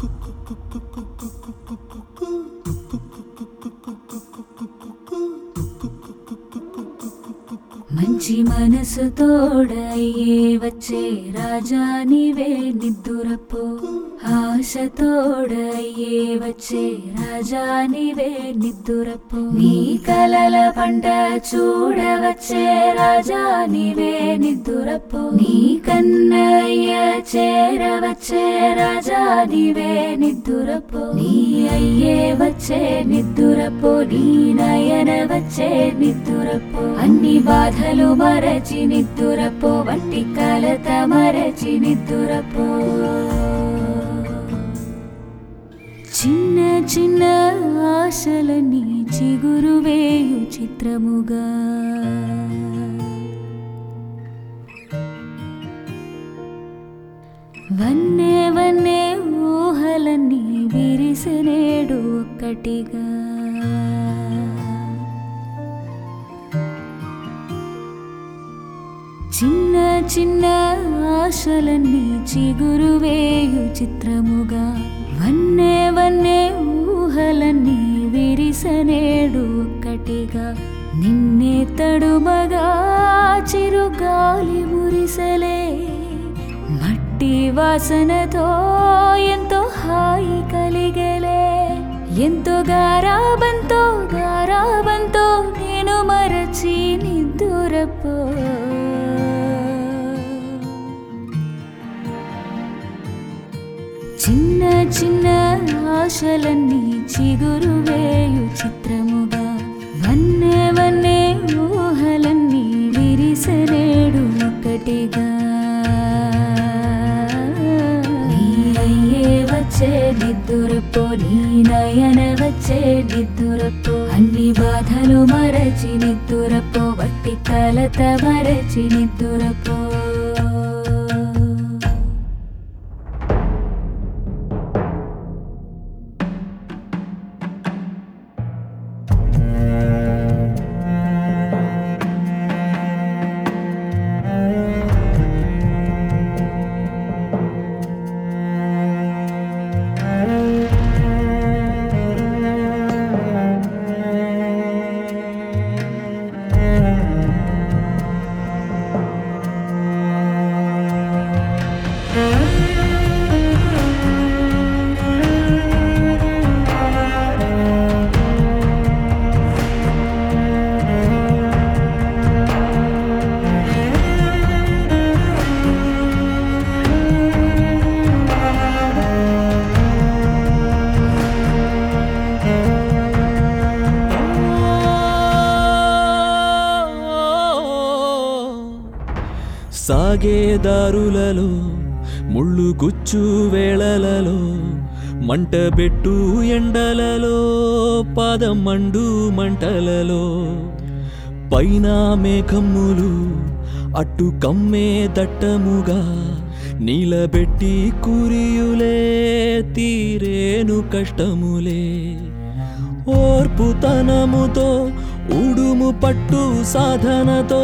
మంచి మనసు తోడయ్యే వచ్చే రాజా నీవే నిద్దురపో ఆశ తోడయ్యే వచ్చే రాజా నీవే నిద్దురపో నీ కలల పంట చూడవచ్చే రాజా నీవే నిద్దురపో నీ కన్నయ్య చేరవచ్చే రాజా నీవే నిద్దురపో నీ అయ్యే వచ్చే నిద్దురపో నీ నయన వచ్చే నిద్దురపో అన్ని బాధలు మరచి నిద్దురపో వంటి కలత మరచి నిద్దురపో చిన్న చిన్న ఆశలని చిగురువేయు చిత్రముగా వన్నే వన్నే ఊహలన్నీ విరిసనేడు ఒక్కటిగా చిన్న చిన్న ఆశలన్నీ చిగురువేయు చిత్రముగా వన్నే వన్నే ఊహలన్నీ విరిసనేడు ఒక్కటిగా నిన్నే తడుమగా చిరుగాలి మురిసలే మట్టి వాసనతో ఎంతో హాయి కలిగలే ఎంతో గారాబంతో గారాబంతో నేను మరచి నిద్దురపో చిన్న చిన్న ఆశలన్నీ చిగురువేయు చిత్రముగా వన్నే వన్నే ఊహలన్నీ విరిసనేడు ఒకటిగా నీ అయ్యే వచ్చే నిద్దురపో నీ నయన వచ్చే నిద్దురపో అన్ని బాధలు మరచి నిద్దురపో వట్టి కలత మరచి నిద్దురపో సాగే దారులలో ముళ్ళు గుచ్చు వేళలలో మంట పెట్టు ఎండలలో పాదం మండు మంటలలో పైన మేఘమ్ములు అట్టు కమ్మే దట్టముగా నీలబెట్టి కురియులే తీరేను కష్టములే ఓర్పుతనముతో ఉడుము పట్టు సాధనతో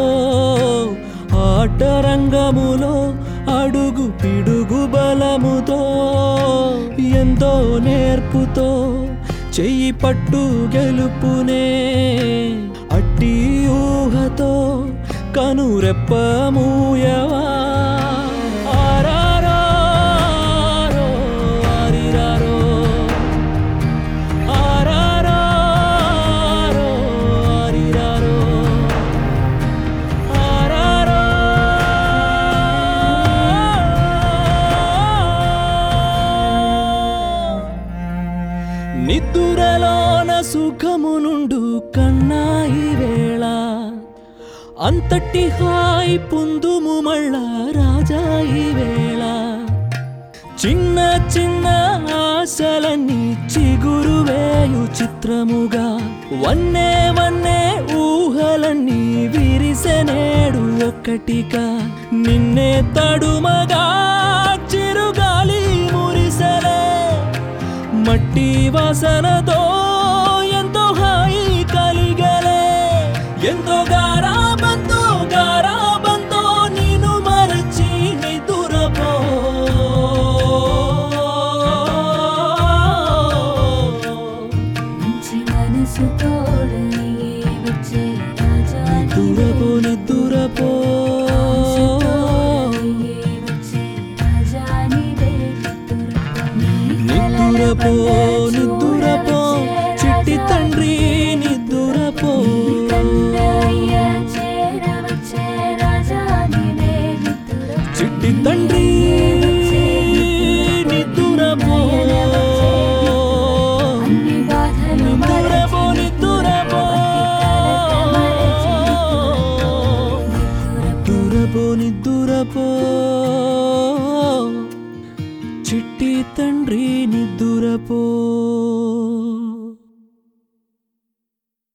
ఆటరంగములో అడుగు పిడుగు బలముతో ఎంతో నేర్పుతో చెయ్యి పట్టు గెలుపునే అట్టి ఊహతో కనురెప్ప మూయవా ఆరారో, ఆరిరారో. ఆరారో, ఆరిరారో. ఆరారో. నిద్దురలోన సుఖము నుండు కన్నా ఈ వేళ అంతటి హాయి పొందుము మళ్ళా రాజా ఈ వేళ చిన్న చిన్న ఆశలన్నీ చిగురువేయు చిత్రముగా వన్నే వన్నే ఊహలన్నీ విరిసెనేడు ఒక్కటిగా నిన్నే తడుమగా చిరుగాలి మురిసలే మట్టి వాసనతో ఎంతో హాయి కలిగలే ఎంతో గారాబంతో గారాబంతో నేను మరచి నిదురపో నిద్దురపో